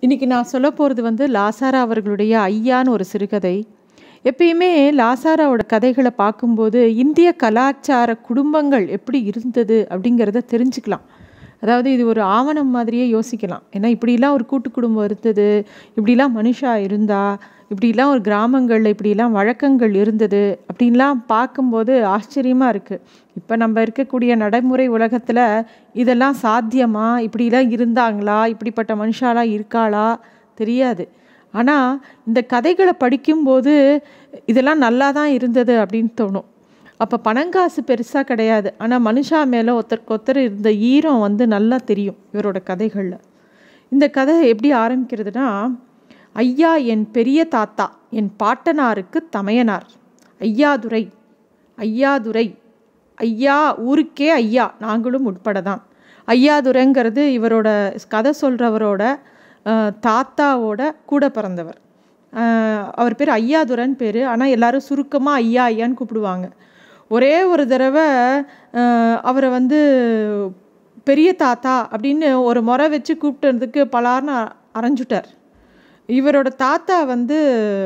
இன்றைக்கி நான் சொல்ல போகிறது வந்து லாசாரா அவர்களுடைய ஐயான்னு ஒரு சிறுகதை எப்பயுமே லாசாராவோட கதைகளை பார்க்கும்போது இந்திய கலாச்சார குடும்பங்கள் எப்படி இருந்தது அப்படிங்கிறத தெரிஞ்சுக்கலாம் அதாவது இது ஒரு ஆவணம் மாதிரியே யோசிக்கலாம் ஏன்னா இப்படிலாம் ஒரு கூட்டு குடும்பம் இருந்தது இப்படிலாம் மனுஷா இருந்தா இப்படிலாம் ஒரு கிராமங்களில் இப்படிலாம் வழக்கங்கள் இருந்தது அப்படின்லாம் பார்க்கும்போது ஆச்சரியமாக இருக்குது இப்போ நம்ம இருக்கக்கூடிய நடைமுறை உலகத்தில் இதெல்லாம் சாத்தியமா இப்படிலாம் இருந்தாங்களா இப்படிப்பட்ட மனுஷாலாம் இருக்காளா தெரியாது ஆனால் இந்த கதைகளை படிக்கும்போது இதெல்லாம் நல்லா தான் இருந்தது அப்படின்னு தோணும் அப்போ பணங்காசு பெருசாக கிடையாது ஆனால் மனுஷா மேலே ஒருத்தருக்கு ஒருத்தர் இருந்த ஈரம் வந்து நல்லா தெரியும் இவரோட கதைகளில் இந்த கதை எப்படி ஆரம்பிக்கிறதுனா ஐயா என் பெரிய தாத்தா என் பாட்டனாருக்கு தமையனார் ஐயாதுரை ஐயாதுரை ஐயா ஊருக்கே ஐயா நாங்களும் உட்பட தான் ஐயாதுரைங்கிறது இவரோட கதை சொல்கிறவரோட தாத்தாவோட கூட பிறந்தவர் அவர் பேர் ஐயாதுரன் பேர் ஆனால் எல்லாரும் சுருக்கமாக ஐயா ஐயான்னு கூப்பிடுவாங்க ஒரே ஒரு தடவை அவரை வந்து பெரிய தாத்தா அப்படின்னு ஒரு முறை வச்சு கூப்பிட்டதுக்கு பலார்னு அரைஞ்சுட்டார் இவரோட தாத்தா வந்து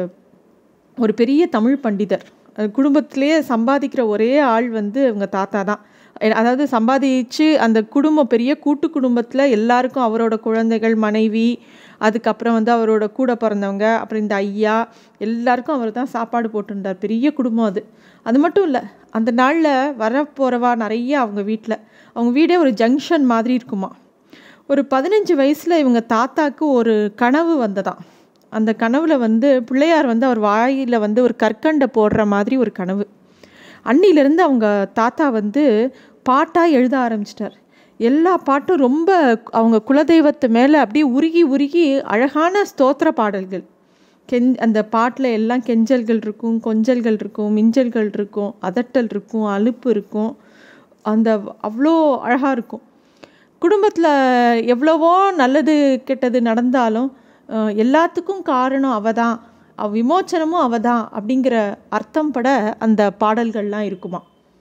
ஒரு பெரிய தமிழ் பண்டிதர் குடும்பத்திலேயே சம்பாதிக்கிற ஒரே ஆள் வந்து இவங்க தாத்தா தான் அதாவது சம்பாதிச்சு அந்த குடும்பம் பெரிய கூட்டு குடும்பத்தில் எல்லாருக்கும் அவரோட குழந்தைகள் மனைவி அதுக்கப்புறம் வந்து அவரோட கூட பிறந்தவங்க அப்புறம் இந்த ஐயா எல்லாருக்கும் அவர் தான் சாப்பாடு போட்டுருந்தார் பெரிய குடும்பம் அது அது மட்டும் இல்லை அந்த நாளில் வரப்போகிறவா நிறைய அவங்க வீட்டில் அவங்க வீடே ஒரு ஜங்ஷன் மாதிரி இருக்குமா ஒரு பதினஞ்சு வயசில் இவங்க தாத்தாக்கு ஒரு கனவு வந்ததாம் அந்த கனவுல வந்து பிள்ளையார் வந்து அவர் வாயில் வந்து ஒரு கற்கண்டை போடுற மாதிரி ஒரு கனவு அன்னிலேருந்து அவங்க தாத்தா வந்து பாட்டாக எழுத ஆரம்பிச்சிட்டார் எல்லா பாட்டும் ரொம்ப அவங்க குலதெய்வத்து மேலே அப்படியே உருகி உருகி அழகான ஸ்தோத்திர பாடல்கள் கெஞ் அந்த பாட்டில் எல்லாம் கெஞ்சல்கள் இருக்கும் கொஞ்சல்கள் இருக்கும் மிஞ்சல்கள் இருக்கும் அதட்டல் இருக்கும் அலுப்பு இருக்கும் அந்த அவ்வளோ அழகாக இருக்கும் குடும்பத்தில் எவ்வளவோ நல்லது கெட்டது நடந்தாலும் எல்லாத்துக்கும் காரணம் அவ தான் அவ விமோச்சனமும் அவ தான் அப்படிங்கிற அர்த்தம் பட அந்த பாடல்கள்லாம் இருக்குமா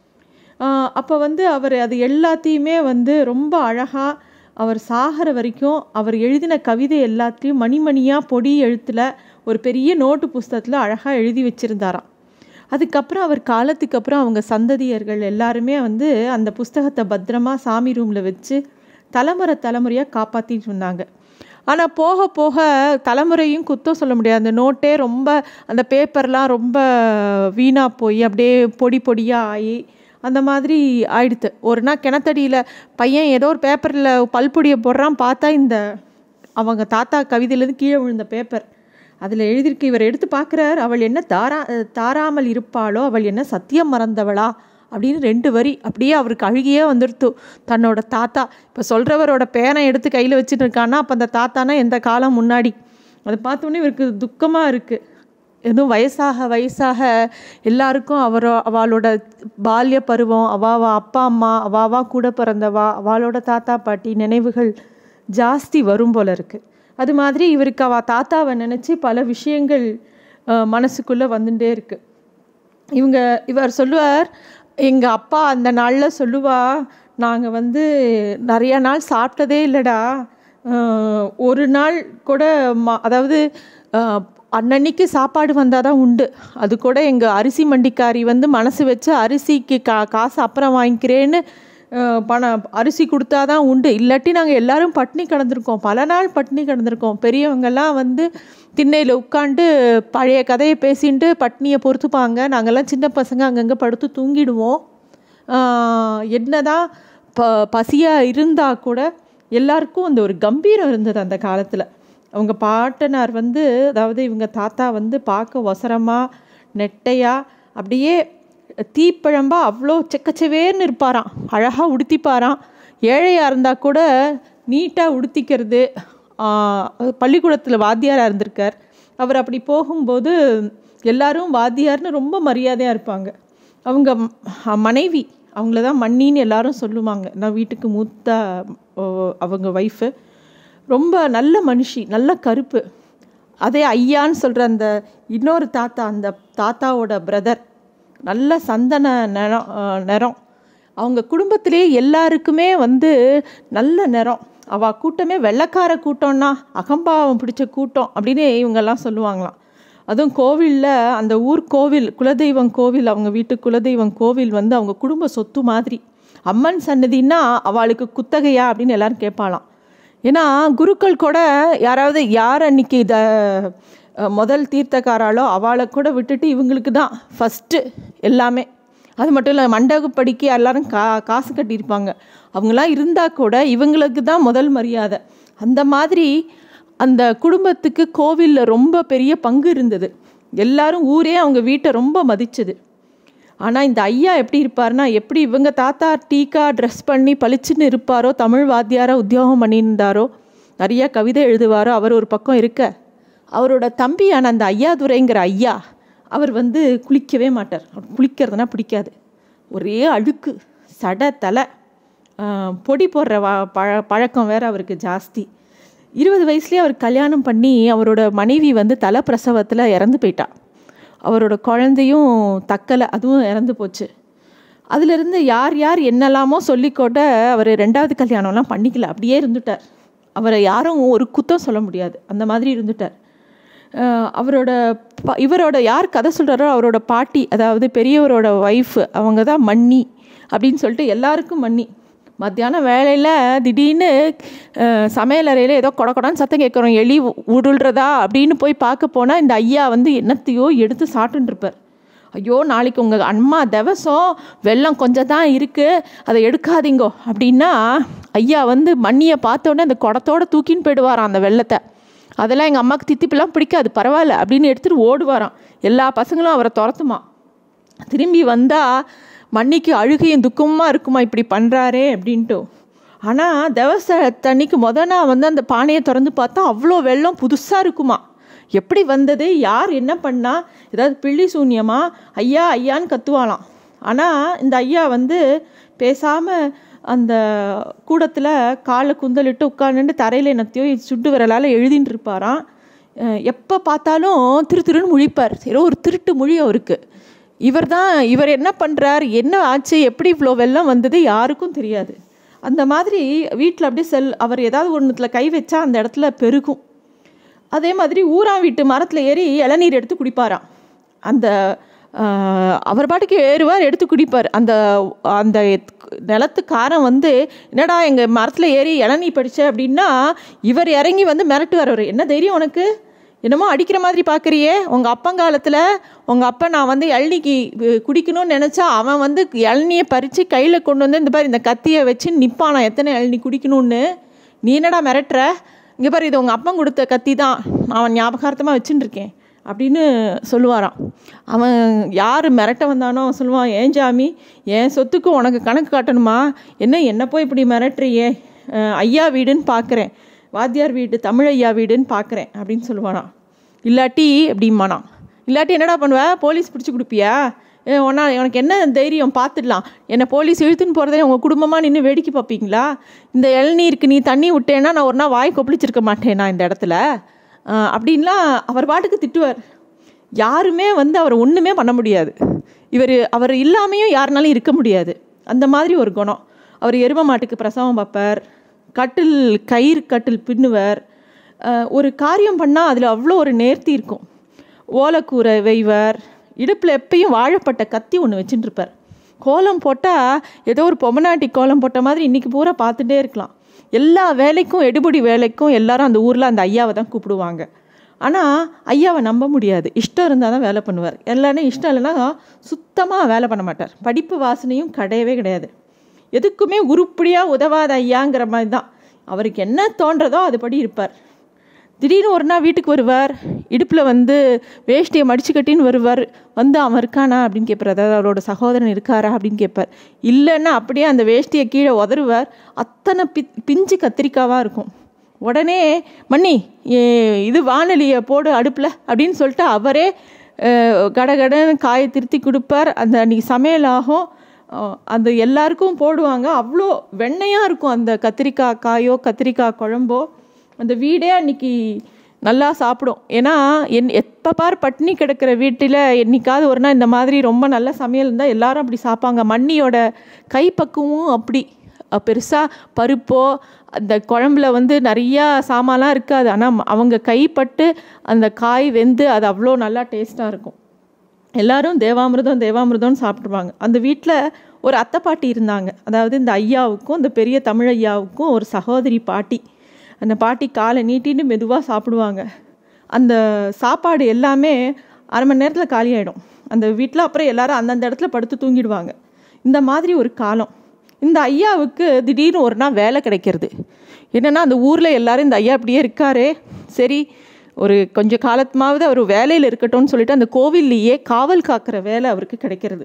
அப்போ வந்து அவர் அது எல்லாத்தையுமே வந்து ரொம்ப அழகாக அவர் சாகிற வரைக்கும் அவர் எழுதின கவிதை எல்லாத்தையும் மணிமணியாக பொடி எழுத்தில் ஒரு பெரிய நோட்டு புஸ்தகத்தில் அழகாக எழுதி வச்சுருந்தாராம் அதுக்கப்புறம் அவர் காலத்துக்கு அப்புறம் அவங்க சந்ததியர்கள் எல்லாருமே வந்து அந்த புஸ்தகத்தை பத்திரமா சாமி ரூமில் வச்சு தலைமுறை தலைமுறையாக காப்பாற்றிட்டு இருந்தாங்க ஆனால் போக போக தலைமுறையும் குத்தம் சொல்ல முடியாது அந்த நோட்டே ரொம்ப அந்த பேப்பர்லாம் ரொம்ப வீணாக போய் அப்படியே பொடி பொடியாக ஆகி அந்த மாதிரி ஆயிடுத்து ஒரு நாள் கிணத்தடியில் பையன் ஏதோ ஒரு பேப்பரில் பல்பொடியை போடுறான் பார்த்தா இந்த அவங்க தாத்தா கவிதையிலேருந்து கீழே விழுந்த பேப்பர் அதில் எழுதியிருக்கு இவர் எடுத்து பார்க்குறார் அவள் என்ன தாரா தாராமல் இருப்பாளோ அவள் என்ன சத்தியம் மறந்தவளா அப்படின்னு ரெண்டு வரி அப்படியே அவருக்கு அழுகியே வந்துடுத்து தன்னோட தாத்தா இப்போ சொல்கிறவரோட பேனை எடுத்து கையில் வச்சுட்டு இருக்கான்னா அப்போ அந்த தாத்தானா எந்த காலம் முன்னாடி அதை பார்த்தோன்னே இவருக்கு துக்கமாக இருக்குது எதுவும் வயசாக வயசாக எல்லாருக்கும் அவரோ அவளோட பால்ய பருவம் அவாவா அப்பா அம்மா அவாவா கூட பிறந்தவா அவளோட தாத்தா பாட்டி நினைவுகள் ஜாஸ்தி வரும் போல இருக்குது அது மாதிரி இவருக்கு அவ தாத்தாவை நினச்சி பல விஷயங்கள் மனசுக்குள்ளே வந்துட்டே இருக்குது இவங்க இவர் சொல்லுவார் எங்கள் அப்பா அந்த நாளில் சொல்லுவா நாங்கள் வந்து நிறையா நாள் சாப்பிட்டதே இல்லைடா ஒரு நாள் கூட மா அதாவது அன்னன்னைக்கு சாப்பாடு வந்தால் தான் உண்டு அது கூட எங்கள் அரிசி மண்டிக்காரி வந்து மனசு வச்சு அரிசிக்கு கா காசு அப்புறம் வாங்கிக்கிறேன்னு பணம் அரிசி கொடுத்தா தான் உண்டு இல்லாட்டி நாங்கள் எல்லோரும் பட்னி கிடந்திருக்கோம் பல நாள் பட்னி கிடந்திருக்கோம் பெரியவங்கெல்லாம் வந்து திண்ணையில் உட்காந்து பழைய கதையை பேசிட்டு பட்னியை பொறுத்துப்பாங்க நாங்கள்லாம் சின்ன பசங்க அங்கங்கே படுத்து தூங்கிடுவோம் என்ன தான் ப பசியாக இருந்தால் கூட எல்லாருக்கும் அந்த ஒரு கம்பீரம் இருந்தது அந்த காலத்தில் அவங்க பாட்டனார் வந்து அதாவது இவங்க தாத்தா வந்து பார்க்க ஒசரமாக நெட்டையாக அப்படியே தீப்பழம்பா அவ்வளோ செக்கச்சவேர்னு இருப்பாராம் அழகாக உடுத்திப்பாராம் ஏழையாக இருந்தால் கூட நீட்டாக உடுத்திக்கிறது பள்ளிக்கூடத்தில் வாத்தியாராக இருந்திருக்கார் அவர் அப்படி போகும்போது எல்லாரும் வாத்தியார்னு ரொம்ப மரியாதையாக இருப்பாங்க அவங்க மனைவி அவங்கள தான் மண்ணின்னு எல்லாரும் சொல்லுவாங்க நான் வீட்டுக்கு மூத்த அவங்க ஒய்ஃபு ரொம்ப நல்ல மனுஷி நல்ல கருப்பு அதே ஐயான்னு சொல்கிற அந்த இன்னொரு தாத்தா அந்த தாத்தாவோட பிரதர் நல்ல சந்தன நிறம் நிறம் அவங்க குடும்பத்திலே எல்லாருக்குமே வந்து நல்ல நிறம் அவள் கூட்டமே வெள்ளைக்கார கூட்டம்னா அகம்பாவம் பிடிச்ச கூட்டம் அப்படின்னு இவங்கெல்லாம் சொல்லுவாங்களாம் அதுவும் கோவிலில் அந்த ஊர் கோவில் குலதெய்வம் கோவில் அவங்க வீட்டு குலதெய்வம் கோவில் வந்து அவங்க குடும்ப சொத்து மாதிரி அம்மன் சன்னதின்னா அவளுக்கு குத்தகையா அப்படின்னு எல்லாரும் கேட்பாளாம் ஏன்னா குருக்கள் கூட யாராவது யார் அன்னைக்கு இதை முதல் தீர்த்தக்காராலோ அவளை கூட விட்டுட்டு இவங்களுக்கு தான் ஃபஸ்ட்டு எல்லாமே அது மட்டும் இல்லை மண்டபப்படிக்கு எல்லாரும் கா காசு கட்டியிருப்பாங்க அவங்களாம் இருந்தால் கூட இவங்களுக்கு தான் முதல் மரியாதை அந்த மாதிரி அந்த குடும்பத்துக்கு கோவிலில் ரொம்ப பெரிய பங்கு இருந்தது எல்லாரும் ஊரே அவங்க வீட்டை ரொம்ப மதிச்சது ஆனால் இந்த ஐயா எப்படி இருப்பார்னா எப்படி இவங்க தாத்தா டீக்கா ட்ரெஸ் பண்ணி பளிச்சுன்னு இருப்பாரோ தமிழ் வாத்தியாரோ உத்தியோகம் பண்ணியிருந்தாரோ நிறைய கவிதை எழுதுவாரோ அவர் ஒரு பக்கம் இருக்க அவரோட தம்பியான அந்த ஐயாதுரைங்கிற ஐயா அவர் வந்து குளிக்கவே மாட்டார் அவர் குளிக்கிறதுனா பிடிக்காது ஒரே அழுக்கு சட தலை பொடி போடுற வா பழ பழக்கம் வேறு அவருக்கு ஜாஸ்தி இருபது வயசுலேயே அவர் கல்யாணம் பண்ணி அவரோட மனைவி வந்து தலை பிரசவத்தில் இறந்து போயிட்டா அவரோட குழந்தையும் தக்கலை அதுவும் இறந்து போச்சு அதிலிருந்து யார் யார் என்னெல்லாமோ சொல்லிக்கொண்ட அவர் ரெண்டாவது கல்யாணம்லாம் பண்ணிக்கல அப்படியே இருந்துட்டார் அவரை யாரும் ஒரு குத்தம் சொல்ல முடியாது அந்த மாதிரி இருந்துட்டார் அவரோட ப இவரோட யார் கதை சொல்கிறாரோ அவரோட பாட்டி அதாவது பெரியவரோட ஒய்ஃப் அவங்க தான் மன்னி அப்படின்னு சொல்லிட்டு எல்லாருக்கும் மன்னி மத்தியானம் வேலையில் திடீர்னு சமையல் அறையில் ஏதோ கொட கொடான்னு சத்தம் கேட்குறோம் எலி உருள்றதா அப்படின்னு போய் பார்க்க போனால் இந்த ஐயா வந்து என்னத்தையோ எடுத்து சாப்பிட்டுருப்பார் ஐயோ நாளைக்கு உங்கள் அம்மா தவசம் வெள்ளம் கொஞ்சம் தான் இருக்குது அதை எடுக்காதீங்கோ அப்படின்னா ஐயா வந்து மண்ணியை பார்த்தோன்னே அந்த குடத்தோடு தூக்கின்னு போயிடுவாராம் அந்த வெள்ளத்தை அதெல்லாம் எங்கள் அம்மாவுக்கு தித்திப்பெல்லாம் பிடிக்காது பரவாயில்ல அப்படின்னு எடுத்துகிட்டு ஓடுவாராம் எல்லா பசங்களும் அவரை துரத்துமா திரும்பி வந்தால் மன்னிக்கு அழுகையும் துக்கமாக இருக்குமா இப்படி பண்ணுறாரே அப்படின்ட்டு ஆனால் தவச தண்ணிக்கு முத நான் வந்து அந்த பானையை திறந்து பார்த்தா அவ்வளோ வெள்ளம் புதுசாக இருக்குமா எப்படி வந்தது யார் என்ன பண்ணா ஏதாவது பிள்ளி சூன்யமா ஐயா ஐயான்னு கத்துவாளாம் ஆனால் இந்த ஐயா வந்து பேசாமல் அந்த கூடத்தில் காலை குந்தலிட்டு உட்காந்துட்டு தரையில் என்னத்தையோ சுட்டு விரலால் எழுதின்னு இருப்பாராம் எப்போ பார்த்தாலும் திரு திருன்னு முழிப்பார் ஏதோ ஒரு திருட்டு மொழி அவருக்கு இவர் தான் இவர் என்ன பண்ணுறார் என்ன ஆச்சு எப்படி இவ்வளோ வெள்ளம் வந்தது யாருக்கும் தெரியாது அந்த மாதிரி வீட்டில் அப்படியே செல் அவர் ஏதாவது ஒன்றுத்தில் கை வச்சா அந்த இடத்துல பெருகும் அதே மாதிரி ஊரா வீட்டு மரத்தில் ஏறி இளநீர் எடுத்து குடிப்பாராம் அந்த அவர் பாட்டுக்கு ஏறுவார் எடுத்து குடிப்பார் அந்த அந்த நிலத்துக்காரன் வந்து என்னடா எங்கள் மரத்தில் ஏறி இளநீ படித்த அப்படின்னா இவர் இறங்கி வந்து மிரட்டுவார் அவர் என்ன தைரியம் உனக்கு என்னமோ அடிக்கிற மாதிரி பார்க்குறியே உங்கள் அப்பங்காலத்தில் உங்கள் அப்பா நான் வந்து இளநிக்கு குடிக்கணும்னு நினச்சா அவன் வந்து இளநியை பறித்து கையில் கொண்டு வந்து இந்த மாதிரி இந்த கத்தியை வச்சு நிற்பானா எத்தனை இளநி குடிக்கணும்னு நீ என்னடா மிரட்டுற இங்கே பாரு இது உங்கள் அப்பன் கொடுத்த கத்தி தான் அவன் ஞாபகார்த்தமாக வச்சுட்டுருக்கேன் அப்படின்னு சொல்லுவாராம் அவன் யார் மிரட்ட வந்தானோ அவன் சொல்லுவான் ஏன் ஜாமி என் சொத்துக்கு உனக்கு கணக்கு காட்டணுமா என்ன என்ன போய் இப்படி மிரட்டுறியே ஐயா வீடுன்னு பார்க்குறேன் வாத்தியார் வீடு தமிழ் ஐயா வீடுன்னு பார்க்குறேன் அப்படின்னு சொல்லுவானாம் இல்லாட்டி அப்படிம்பானாம் இல்லாட்டி என்னடா பண்ணுவ போலீஸ் பிடிச்சி கொடுப்பியா ஒன்றா உனக்கு என்ன தைரியம் பார்த்துடலாம் என்னை போலீஸ் இழுத்துன்னு போகிறதே உங்கள் குடும்பமாக நின்று வேடிக்கை பார்ப்பீங்களா இந்த இளநீருக்கு நீ தண்ணி விட்டேன்னா நான் ஒரு நாள் வாய் கொப்பளிச்சிருக்க மாட்டேனா இந்த இடத்துல அப்படின்லாம் அவர் பாட்டுக்கு திட்டுவார் யாருமே வந்து அவர் ஒன்றுமே பண்ண முடியாது இவர் அவர் இல்லாமையும் யாருனாலும் இருக்க முடியாது அந்த மாதிரி ஒரு குணம் அவர் எரும மாட்டுக்கு பிரசவம் பார்ப்பார் கட்டில் கயிறு கட்டில் பின்னுவர் ஒரு காரியம் பண்ணால் அதில் அவ்வளோ ஒரு நேர்த்தி இருக்கும் ஓலைக்கூரை வெய்வர் இடுப்பில் எப்பயும் வாழப்பட்ட கத்தி ஒன்று வச்சுட்டு இருப்பார் கோலம் போட்டால் ஏதோ ஒரு பொம்மநாட்டி கோலம் போட்ட மாதிரி இன்றைக்கி பூரா பார்த்துட்டே இருக்கலாம் எல்லா வேலைக்கும் எடுபடி வேலைக்கும் எல்லாரும் அந்த ஊரில் அந்த ஐயாவை தான் கூப்பிடுவாங்க ஆனால் ஐயாவை நம்ப முடியாது இஷ்டம் இருந்தால் தான் வேலை பண்ணுவார் எல்லாமே இஷ்டம் இல்லைன்னா சுத்தமாக வேலை பண்ண மாட்டார் படிப்பு வாசனையும் கிடையவே கிடையாது எதுக்குமே உருப்படியாக உதவாத ஐயாங்கிற மாதிரி தான் அவருக்கு என்ன தோன்றதோ அதுபடி இருப்பார் திடீர்னு ஒரு நாள் வீட்டுக்கு வருவார் இடுப்பில் வந்து வேஷ்டியை மடிச்சு கட்டின்னு வருவார் வந்து அவன் இருக்கானா அப்படின்னு கேட்பார் அதாவது அவரோட சகோதரன் இருக்காரா அப்படின்னு கேட்பார் இல்லைன்னா அப்படியே அந்த வேஷ்டியை கீழே உதறுவார் அத்தனை பி பிஞ்சு கத்திரிக்காவாக இருக்கும் உடனே மன்னி இது வானொலியை போடு அடுப்பில் அப்படின்னு சொல்லிட்டு அவரே கடகடன்னு காயை திருத்தி கொடுப்பார் அந்த அன்றைக்கி சமையலாகும் அந்த எல்லாருக்கும் போடுவாங்க அவ்வளோ வெண்ணையாக இருக்கும் அந்த கத்திரிக்காய் காயோ கத்திரிக்காய் குழம்போ அந்த வீடே அன்றைக்கி நல்லா சாப்பிடும் ஏன்னா என் எப்போ பார் பட்னி கிடக்கிற வீட்டில் என்னைக்காவது ஒரு நாள் இந்த மாதிரி ரொம்ப நல்ல சமையல் இருந்தால் எல்லாரும் அப்படி சாப்பாங்க மண்ணியோட கைப்பக்குவமும் அப்படி பெருசாக பருப்போ அந்த குழம்புல வந்து நிறையா சாமான்லாம் இருக்காது ஆனால் அவங்க கைப்பட்டு அந்த காய் வெந்து அது அவ்வளோ நல்லா டேஸ்ட்டாக இருக்கும் எல்லாரும் தேவாமிர்தம் தேவாமிர்தம்னு சாப்பிட்ருவாங்க அந்த வீட்டில் ஒரு அத்தை பாட்டி இருந்தாங்க அதாவது இந்த ஐயாவுக்கும் இந்த பெரிய தமிழ் ஐயாவுக்கும் ஒரு சகோதரி பாட்டி அந்த பாட்டி காலை நீட்டின்னு மெதுவாக சாப்பிடுவாங்க அந்த சாப்பாடு எல்லாமே அரை மணி நேரத்தில் காலியாயிடும் அந்த வீட்டில் அப்புறம் எல்லாரும் அந்தந்த இடத்துல படுத்து தூங்கிடுவாங்க இந்த மாதிரி ஒரு காலம் இந்த ஐயாவுக்கு திடீர்னு ஒரு நாள் வேலை கிடைக்கிறது என்னென்னா அந்த ஊரில் எல்லாரும் இந்த ஐயா அப்படியே இருக்காரே சரி ஒரு கொஞ்ச காலத்துமாவது அவர் வேலையில் இருக்கட்டும்னு சொல்லிட்டு அந்த கோவில்லையே காவல் காக்கிற வேலை அவருக்கு கிடைக்கிறது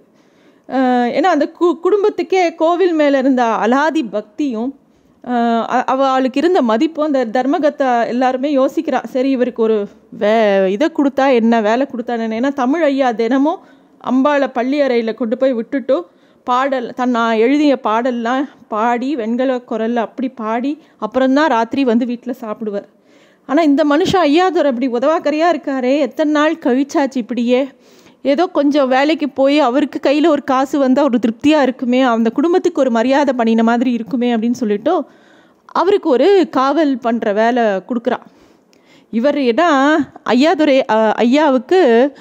அஹ் ஏன்னா அந்த கு குடும்பத்துக்கே கோவில் மேலே இருந்த அலாதி பக்தியும் அஹ் அ- அவளுக்கு இருந்த மதிப்பும் அந்த தர்மகத்தா எல்லாருமே யோசிக்கிறா சரி இவருக்கு ஒரு வே இதை கொடுத்தா என்ன வேலை கொடுத்தா என்ன ஏன்னா தமிழ் ஐயா தினமும் அம்பாளை பள்ளி அறையில் கொண்டு போய் விட்டுட்டு பாடல் தன் நான் எழுதிய பாடல்லாம் பாடி வெண்கல குரல்ல அப்படி பாடி அப்புறம்தான் ராத்திரி வந்து வீட்டில் சாப்பிடுவார் ஆனால் இந்த மனுஷன் ஐயாதுரை அப்படி உதவாக்கரையாக இருக்காரே எத்தனை நாள் கழிச்சாச்சு இப்படியே ஏதோ கொஞ்சம் வேலைக்கு போய் அவருக்கு கையில் ஒரு காசு வந்தால் ஒரு திருப்தியாக இருக்குமே அந்த குடும்பத்துக்கு ஒரு மரியாதை பண்ணின மாதிரி இருக்குமே அப்படின்னு சொல்லிட்டு அவருக்கு ஒரு காவல் பண்ணுற வேலை கொடுக்குறா இவர் ஏன்னா ஐயாதுரை அஹ், ஐயாவுக்கு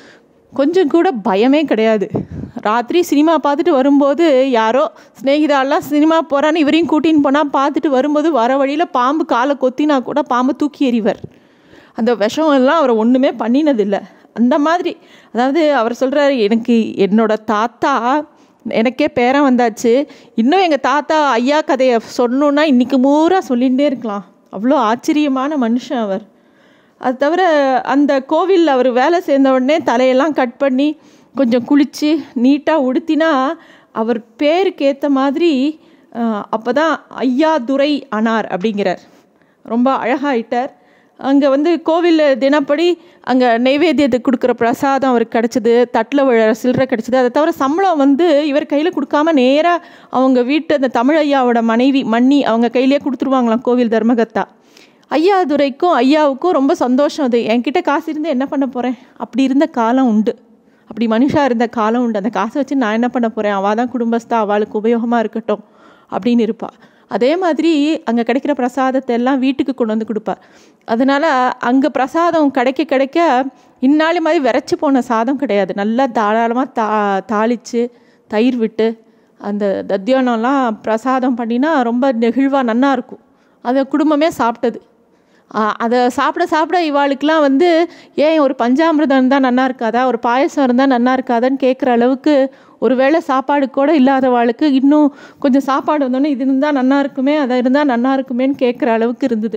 கொஞ்சம் கூட பயமே கிடையாது ராத்திரி சினிமா பார்த்துட்டு வரும்போது யாரோ சிநேகிதாலாம் சினிமா போகிறான்னு இவரையும் கூட்டின்னு போனால் பார்த்துட்டு வரும்போது வர வழியில் பாம்பு காலை கொத்தினா கூட பாம்பு தூக்கி எறிவர் அந்த விஷம் எல்லாம் அவரை ஒன்றுமே பண்ணினதில்லை அந்த மாதிரி அதாவது அவர் சொல்கிறாரு எனக்கு என்னோட தாத்தா எனக்கே பேரன் வந்தாச்சு இன்னும் எங்கள் தாத்தா ஐயா கதையை சொன்னோன்னா இன்றைக்கி பூரா சொல்லிகிட்டே இருக்கலாம் அவ்வளோ ஆச்சரியமான மனுஷன் அவர் அது தவிர அந்த கோவிலில் அவர் வேலை சேர்ந்த உடனே தலையெல்லாம் கட் பண்ணி கொஞ்சம் குளித்து நீட்டாக உடுத்தினா அவர் பேருக்கு ஏற்ற மாதிரி அப்போ தான் ஐயா துரை அனார் அப்படிங்கிறார் ரொம்ப அழகாயிட்டார் அங்கே வந்து கோவிலில் தினப்படி அங்கே நெய்வேத்தியத்துக்கு கொடுக்குற பிரசாதம் அவருக்கு கிடச்சிது தட்டில் விழ சில்லறை கிடச்சிது அதை தவிர சம்பளம் வந்து இவர் கையில் கொடுக்காம நேராக அவங்க வீட்டு அந்த தமிழ் ஐயாவோட மனைவி மன்னி அவங்க கையிலேயே கொடுத்துருவாங்களாம் கோவில் தர்மகத்தா ஐயாதுரைக்கும் ஐயாவுக்கும் ரொம்ப சந்தோஷம் அது என்கிட்ட காசு இருந்து என்ன பண்ண போகிறேன் அப்படி இருந்த காலம் உண்டு அப்படி மனுஷா இருந்த காலம் உண்டு அந்த காசை வச்சு நான் என்ன பண்ண போகிறேன் அவள் தான் குடும்பஸ்தா அவளுக்கு உபயோகமாக இருக்கட்டும் அப்படின்னு இருப்பாள் அதே மாதிரி அங்கே கிடைக்கிற பிரசாதத்தை எல்லாம் வீட்டுக்கு கொண்டு வந்து கொடுப்பார் அதனால் அங்கே பிரசாதம் கிடைக்க கிடைக்க இந்நாள் மாதிரி விரைச்சி போன சாதம் கிடையாது நல்லா தாராளமாக தா தாளித்து தயிர் விட்டு அந்த தத்தியானம்லாம் பிரசாதம் பண்ணினா ரொம்ப நெகிழ்வாக நன்னா இருக்கும் அதை குடும்பமே சாப்பிட்டது ஆ, அதை சாப்பிட சாப்பிட இவாளுக்கெலாம் வந்து ஏன் ஒரு பஞ்சாமிர்தம் இருந்தால் நன்னா இருக்காதா ஒரு பாயசம் இருந்தால் நன்னா இருக்காதான்னு கேட்குற அளவுக்கு ஒரு வேளை சாப்பாடு கூட இல்லாதவாளுக்கு இன்னும் கொஞ்சம் சாப்பாடு வந்தோன்னே இது இருந்தால் நன்னா இருக்குமே அதை இருந்தால் நன்னா இருக்குமேன்னு கேட்குற அளவுக்கு இருந்தது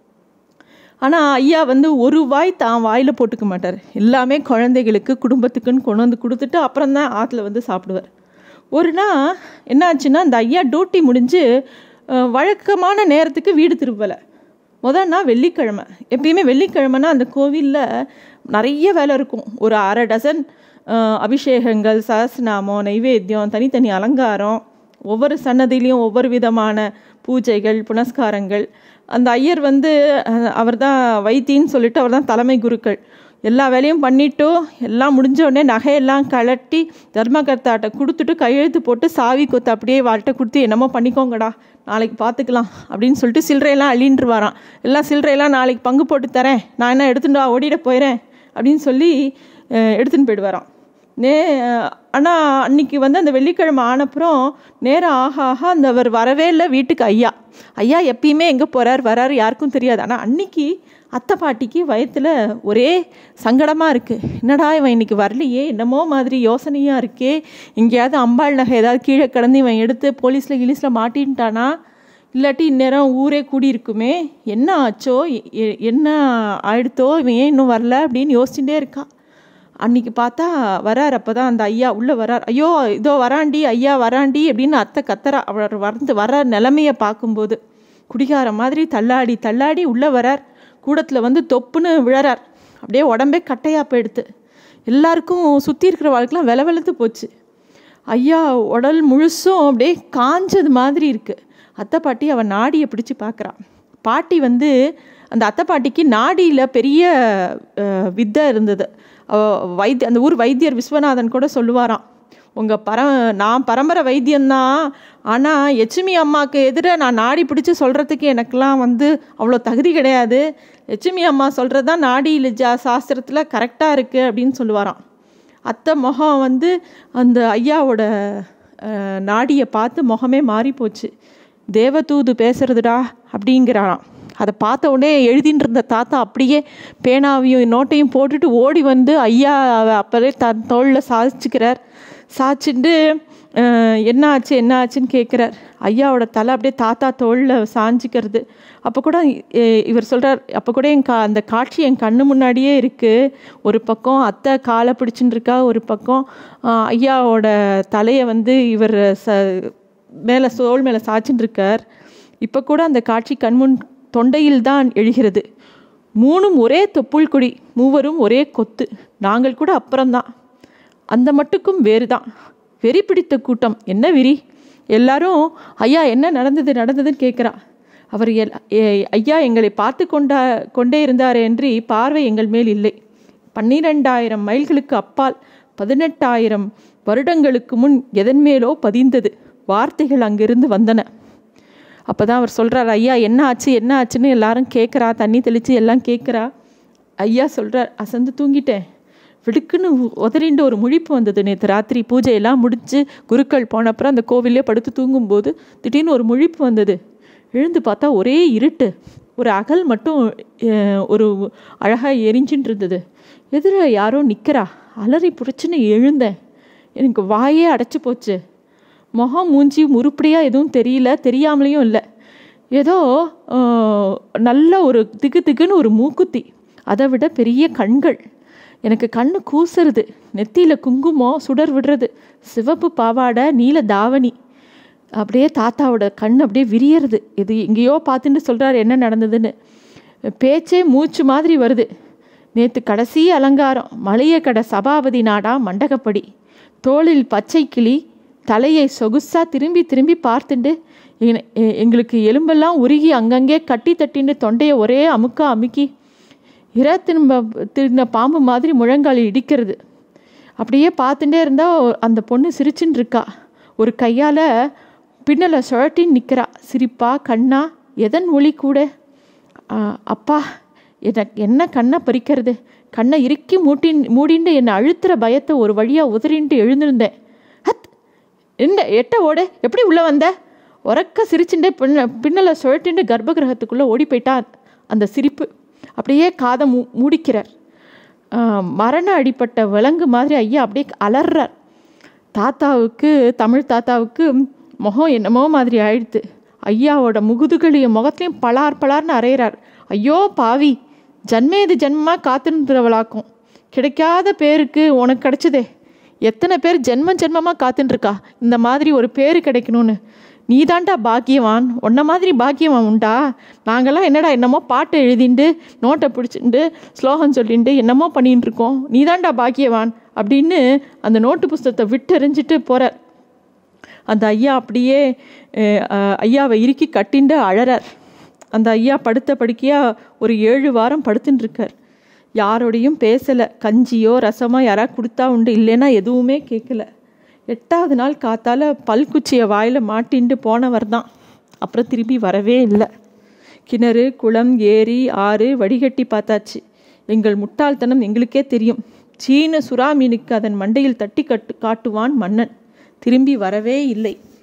ஆனால் ஐயா வந்து ஒரு வாய் தான் வாயில் போட்டுக்க மாட்டார் எல்லாமே குழந்தைகளுக்கு குடும்பத்துக்குன்னு கொண்டு வந்து கொடுத்துட்டு அப்புறம் தான் ஆற்றுல வந்து சாப்பிடுவார் ஒரு நாள் என்ன ஆச்சுன்னா அந்த ஐயா டியூட்டி முடிஞ்சு அஹ், வழக்கமான நேரத்துக்கு வீடு திரும்பலை முதல் நாள் வெள்ளிக்கிழமை எப்பயுமே வெள்ளிக்கிழமைனா அந்த கோவிலில் நிறைய வேலை இருக்கும் ஒரு அரை டசன் அஹ், அபிஷேகங்கள் சஹஸ்ரநாமம் நைவேத்தியம் தனித்தனி அலங்காரம் ஒவ்வொரு சன்னதியிலையும் ஒவ்வொரு விதமான பூஜைகள் புனஸ்காரங்கள் அந்த ஐயர் வந்து அவர் தான் வைத்தின்னு சொல்லிட்டு அவர் தான் தலைமை குருக்கள் எல்லா வேலையும் பண்ணிட்டு எல்லாம் முடிஞ்ச உடனே நகையெல்லாம் கழட்டி தர்மகர்த்தாட்ட கொடுத்துட்டு கையெழுத்து போட்டு சாவி கொத்து அப்படியே வாழ்கிட்ட கொடுத்து என்னமோ பண்ணிக்கோங்கடா நாளைக்கு பார்த்துக்கலாம் அப்படின்னு சொல்லிட்டு சில்லறையெல்லாம் அள்ளின்று வரான் எல்லாம் சில்லறையெல்லாம் நாளைக்கு பங்கு போட்டு தரேன் நான் என்ன எடுத்துட்டு வா, ஓடிட போயிடுறேன் அப்படின்னு சொல்லி அஹ், எடுத்துன்னு போயிடுவாராம் நே ஆனால் அன்னைக்கு வந்து அந்த வெள்ளிக்கிழமை ஆனப்புறம் நேரம் ஆக ஆக அந்த அவர் வரவே இல்லை வீட்டுக்கு ஐயா ஐயா எப்பயுமே எங்கே போகிறார் வராரு யாருக்கும் தெரியாது ஆனால் அன்னைக்கு அத்தை பாட்டிக்கு வயத்தில் ஒரே சங்கடமாக இருக்குது என்னடா இவன் இன்னைக்கு வரலையே என்னமோ மாதிரி யோசனையாக இருக்கே எங்கேயாவது அம்பாள் நகை ஏதாவது கீழே கிடந்து இவன் எடுத்து போலீஸில் கிலீஸில் மாட்டின்ட்டானா இல்லாட்டி இந்நேரம் ஊரே கூடியிருக்குமே என்ன ஆச்சோ எ- எ- என்ன ஆயிடுத்தோ இவன் ஏன் இன்னும் வரல அப்படின்னு யோசிச்சுட்டே இருக்கா அன்னைக்கு பார்த்தா வரார் அப்போ தான் அந்த ஐயா உள்ளே வரார் ஐயோ இதோ வராண்டி ஐயா வராண்டி அப்படின்னு அத்தை கத்துறா அவர் வந்து வர நிலமையை பார்க்கும்போது குடிகார மாதிரி தள்ளாடி தள்ளாடி உள்ளே வரார் கூடத்தில் வந்து தொப்புன்னு விழறார் அப்படியே உடம்பே கட்டையாக போயிடுத்து எல்லாருக்கும் சுற்றி இருக்கிற வாழ்க்கைலாம் வில வெளுத்து போச்சு ஐயா உடல் முழுசும் அப்படியே காஞ்சது மாதிரி இருக்குது அத்தை பாட்டி அவன் நாடியை பிடிச்சு பார்க்குறான் பாட்டி வந்து அந்த அத்தை பாட்டிக்கு நாடியில் பெரிய அஹ், வித்தை இருந்தது அவ வைத்திய அந்த ஊர் வைத்தியர் விஸ்வநாதன் கூட சொல்லுவாராம் உங்கள் பர நான் பரம்பரை வைத்தியந்தான் ஆனால் எச்சுமி அம்மாவுக்கு எதிராக நான் நாடி பிடிச்சி சொல்கிறதுக்கு எனக்கெல்லாம் வந்து அவ்வளோ தகுதி கிடையாது எச்சுமி அம்மா சொல்கிறது தான் நாடி ஜா சாஸ்திரத்தில் கரெக்டாக இருக்குது அப்படின்னு சொல்லுவாராம் அத்தை முகம் வந்து அந்த ஐயாவோட அஹ், நாடியை பார்த்து முகமே மாறி போச்சு தேவதூது பேசுறதுடா அப்படிங்கிறாராம் அதை பார்த்த உடனே எழுதின்னு இருந்த தாத்தா அப்படியே பேனாவையும் நோட்டையும் போட்டுட்டு ஓடி வந்து ஐயா அப்போதே தன் தோளில் சாதிச்சுக்கிறார் சாய்ச்சிட்டு அஹ், என்ன ஆச்சு என்ன ஆச்சுன்னு கேட்குறார் ஐயாவோட தலை அப்படியே தாத்தா தோளில் சாஞ்சிக்கிறது அப்போ கூட எ- இவர் சொல்கிறார் அப்போ கூட என் கா அந்த காட்சி என் கண்ணு முன்னாடியே இருக்குது ஒரு பக்கம் அத்தை காலை பிடிச்சின்னு இருக்கா ஒரு பக்கம் அஹ், ஐயாவோட தலையை வந்து இவர் ச மேலே சோல் மேலே சாய்ச்சின்னு இருக்கார் இப்போ கூட அந்த காட்சி கண்முன் தொண்டையில் தான் எழுகிறது மூணும் ஒரே தொப்புள் கொடி மூவரும் ஒரே கொத்து நாங்கள் கூட அப்புறம்தான் அந்த மட்டுக்கும் வேறு தான் வெறி பிடித்த கூட்டம் என்ன விரி எல்லாரும் ஐயா என்ன நடந்தது நடந்ததுன்னு கேட்குறா அவர் எல் ஏ- ஐயா எங்களை பார்த்து கொண்டா கொண்டே இருந்தார் என்று பார்வை எங்கள் மேல் இல்லை பன்னிரெண்டாயிரம் மைல்களுக்கு அப்பால் பதினெட்டாயிரம் வருடங்களுக்கு முன் எதன் மேலோ பதிந்தது வார்த்தைகள் அங்கிருந்து வந்தன அப்போ தான் அவர் சொல்கிறார் ஐயா என்ன ஆச்சு என்ன ஆச்சுன்னு எல்லாரும் கேட்குறா தண்ணி தெளித்து எல்லாம் கேட்குறா ஐயா சொல்கிறார் அசந்து தூங்கிட்டேன் விடுக்குன்னு உ- உதறிண்டு ஒரு முழிப்பு வந்தது நேற்று ராத்திரி பூஜையெல்லாம் முடிஞ்சு குருக்கள் போன அப்புறம் அந்த கோவிலே படுத்து தூங்கும்போது திடீர்னு ஒரு முழிப்பு வந்தது எழுந்து பார்த்தா ஒரே இருட்டு ஒரு அகல் மட்டும் அஹ், ஒரு அழகாக எரிஞ்சுட்டு இருந்தது எதிர யாரோ நிற்கிறா அலறி பிடிச்சின்னு எழுந்தேன் எனக்கு வாயே அடைச்சி போச்சு முகம் மூஞ்சி உருப்படியாக எதுவும் தெரியல தெரியாமலேயும் இல்லை ஏதோ ஆஹ், நல்ல ஒரு திகு திகுன்னு ஒரு மூக்குத்தி அதை விட பெரிய கண்கள் எனக்கு கண்ணு கூசுறது நெத்தியில் குங்குமம் சுடர் விடுறது சிவப்பு பாவாடை நீல தாவணி அப்படியே தாத்தாவோட கண் அப்படியே விரியறது இது எங்கேயோ பார்த்துட்டு சொல்கிறார் என்ன நடந்ததுன்னு பேச்சே மூச்சு மாதிரி வருது நேற்று கடைசி அலங்காரம் மலைய கடை சபாபதி நாடா மண்டகப்படி தோளில் பச்சை கிளி தலையை சொகுசா திரும்பி திரும்பி பார்த்துண்டு எங்க- எ- எங்களுக்கு எலும்பெல்லாம் உருகி அங்கங்கே கட்டி தட்டின்னு தொண்டையை ஒரே அமுக்கா அமுக்கி இற திரும்ப திருந்த பாம்பு மாதிரி முழங்காலில் இடிக்கிறது அப்படியே பார்த்துட்டே இருந்தால் அந்த பொண்ணு சிரிச்சுன்னு இருக்கா ஒரு கையால் பின்னலை சுழட்டின்னு நிற்கிறா சிரிப்பா கண்ணா எதன் ஒளி கூட ஆ, அப்பா எனக்கு என்ன கண்ணை பறிக்கிறது கண்ணை இறுக்கி மூட்டின் மூடிண்டு என்னை அழுத்துற பயத்தை ஒரு வழியாக உதறின்ட்டு எழுந்திருந்தேன் ஹத் என்ன எட்ட ஓடு எப்படி உள்ளே வந்த உறக்க சிரிச்சுட்டே பின்ன பின்னலை சுழட்டிண்டு கர்ப்பகிரகத்துக்குள்ளே ஓடி போயிட்டா அந்த சிரிப்பு அப்படியே காதை மூ மூடிக்கிறார் ஆ, மரண அடிப்பட்ட விலங்கு மாதிரி ஐயா அப்படியே அலறார் தாத்தாவுக்கு தமிழ் தாத்தாவுக்கு முகம் என்னமோ மாதிரி ஆயிடுத்து ஐயாவோட முகுதுகளையும் முகத்தையும் பலார் பலார்னு அரைகிறார் ஐயோ பாவி ஜன்மேது ஜென்மமாக காத்துன்றவளாக்கும் கிடைக்காத பேருக்கு உனக்கு கிடைச்சதே எத்தனை பேர் ஜென்மம் ஜென்மமாக காத்துட்டுருக்கா இந்த மாதிரி ஒரு பேர் கிடைக்கணும்னு நீதான்டா பாக்கியவான் உன்ன மாதிரி பாக்கியவான் உண்டா நாங்கெல்லாம் என்னடா என்னமோ பாட்டு எழுதிண்டு நோட்டை பிடிச்சிண்டு ஸ்லோகம் சொல்லிண்டு என்னமோ பண்ணிட்டு இருக்கோம் நீதான்டா பாக்கியவான் அப்படின்னு அந்த நோட்டு புஸ்தகத்தை விட்டெறிஞ்சிட்டு போகிறார் அந்த ஐயா அப்படியே அஹ், அஹ், ஐயாவை இறுக்கி கட்டிண்டு அழறார் அந்த ஐயா படுத்த படுக்கையாக ஒரு ஏழு வாரம் படுத்துன்னு இருக்கார் யாரோடையும் பேசலை கஞ்சியோ ரசமோ யாராவது கொடுத்தா உண்டு இல்லைன்னா எதுவுமே கேட்கல எட்டாவது நாள் காத்தால பல்குச்சியை வாயில் மாட்டின்ட்டு போனவர் தான் அப்புறம் திரும்பி வரவே இல்லை கிணறு குளம் ஏரி ஆறு வடிகட்டி பார்த்தாச்சு எங்கள் முட்டாள்தனம் எங்களுக்கே தெரியும் சீன சுறா மீனுக்கு அதன் மண்டையில் தட்டி கட்டு காட்டுவான் மன்னன் திரும்பி வரவே இல்லை